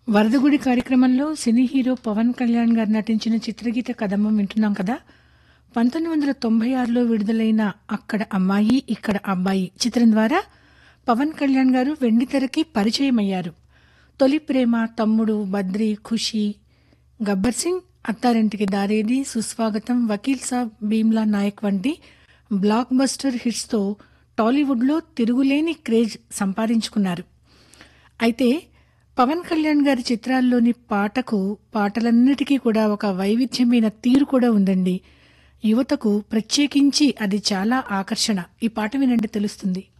వరదగుడి కార్యక్రమంలో cine hero Pawan Kalyan గారు నటించిన చిత్రగీత కదంబం వింటున్నాం కదా పంతొమ్మిది వందల తొంభై ఆరులో విడుదలైన అక్కడ అమ్మాయి ఇక్కడ అబ్బాయి చిత్రం ద్వారా పవన్ కళ్యాణ్ గారు వెండితెరకి పరిచయమయ్యారు తొలి ప్రేమ తమ్ముడు బద్రి ఖుషి గబ్బర్ సింగ్ అత్తారింటికి దారేది సుస్వాగతం వకీల్ సాబ్ భీమ్లా నాయక్ వంటి బ్లాక్ బస్టర్ హిట్స్తో టాలీవుడ్లో తిరుగులేని క్రేజ్ సంపాదించుకున్నారు అయితే పవన్ కళ్యాణ్ గారి చిత్రాల్లోని పాటకు పాటలన్నిటికీ కూడా ఒక వైవిధ్యమైన తీరు కూడా ఉందండి యువతకు ప్రత్యేకించి అది చాలా ఆకర్షణ ఈ పాట వినండి తెలుస్తుంది